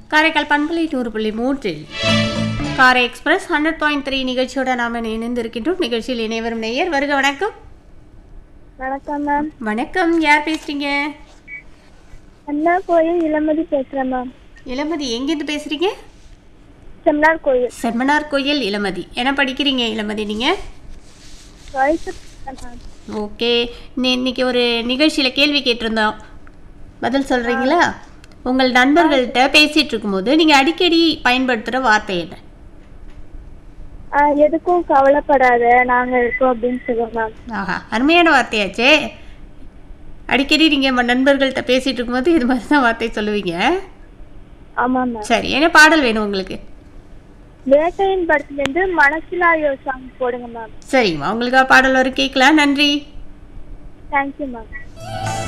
காரைக்கால் பண்பலை நூறு புள்ளி மூன்றில் காரை எக்ஸ்பிரஸ் ஹண்ட்ரட் பாயிண்ட் த்ரீ நிகழ்ச்சியோட நாம் இணைந்திருக்கின்றோம் நிகழ்ச்சியில் இணைவரும் நேயர் வருக வணக்கம் வணக்கம் மேம் வணக்கம் யார் பேசுறீங்க அண்ணா கோயில் இளமதி பேசுகிறேன் மேம் இளமதி எங்கேருந்து பேசுறீங்க செம்னார் கோயில் செம்மனார் கோயில் இளமதி என்ன படிக்கிறீங்க இளமதி நீங்கள் வயசு மேம் ஓகே நீ- இன்னைக்கு ஒரு நிகழ்ச்சியில் கேள்வி கேட்டிருந்தோம் பதில் சொல்கிறீங்களா உங்கள் நண்பர்கள்ட்ட பேசிகிட்டு இருக்கும்போது நீங்கள் அடிக்கடி பயன்படுத்துகிற வார்த்தை என்ன ஆ, எதுக்கும் கவலைப்படாத நாங்கள் இருக்கோம் அப்படின்னு சொல்லுவோம் மேம் ஆஹா அருமையான வார்த்தையாச்சே அடிக்கடி நீங்கள் நண்பர்கள்ட்ட பேசிகிட்டு இருக்கும்போது இது மாதிரி தான் வார்த்தை சொல்லுவீங்க ஆமாம் மேம் சரி என்ன பாடல் வேணும் உங்களுக்கு வேட்டையின் படத்துலேருந்து மனசிலாயோ சாங் போடுங்க மேம் சரிம்மா உங்களுக்கு பாடல் வரும் கேட்கலாம் நன்றி தேங்க்யூ மேம்